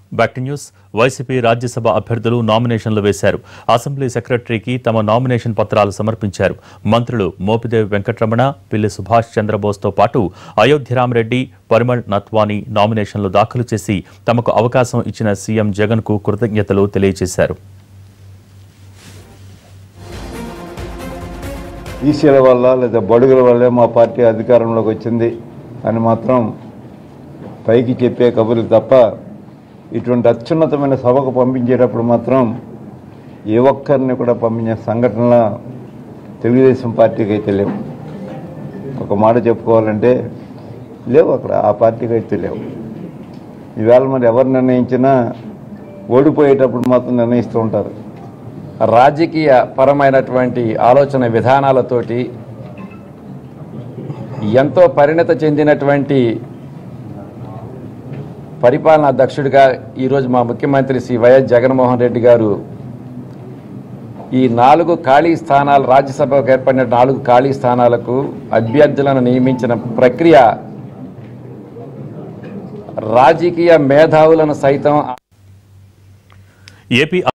back to news YCP Rajya Sabha అభ్యర్థులు నామినేషన్లు వేశారు అసెంబ్లీ సెక్రటరీకి తమ నామినేషన్ పత్రాలు సమర్పించారు మంత్రులు మోపిదేవి వెంకటరమణ పిల్లి సుభాష్ చంద్రబోస్తో పాటు అయోధ్యరామరెడ్డి పరిమళ్ నత్వాని నామినేషన్లు దాఖలు చేసి తమకు అవకాశం ఇచ్చిన సీఎం జగన్కు కృతజ్ఞతలు తెలియజేశారు ఈసీల వల్ల లేదా బడుగుల వల్లే మా పార్టీ అధికారంలోకి వచ్చింది అని మాత్రం పైకి చెప్పే కబుర్లు తప్ప ఇటువంటి అత్యున్నతమైన సభకు పంపించేటప్పుడు మాత్రం ఏ ఒక్కరిని కూడా పంపించే సంఘటనల తెలుగుదేశం పార్టీకి అయితే లేవు ఒక మాట చెప్పుకోవాలంటే లేవు అక్కడ ఆ పార్టీకి అయితే లేవు ఈవేళ మరి ఎవరు నిర్ణయించినా ఓడిపోయేటప్పుడు మాత్రం నిర్ణయిస్తూ ఉంటారు రాజకీయ పరమైనటువంటి ఆలోచన విధానాలతోటి ఎంతో పరిణత చెందినటువంటి పరిపాలనా దక్షుడిగా ఈరోజు మా ముఖ్యమంత్రి శ్రీ వైఎస్ జగన్మోహన్ రెడ్డి గారు ఈ నాలుగు ఖాళీ స్థానాలు రాజ్యసభకు ఏర్పడిన నాలుగు ఖాళీ స్థానాలకు అభ్యర్థులను నియమించిన ప్రక్రియ రాజకీయ మేధావులను సైతం ఏపీ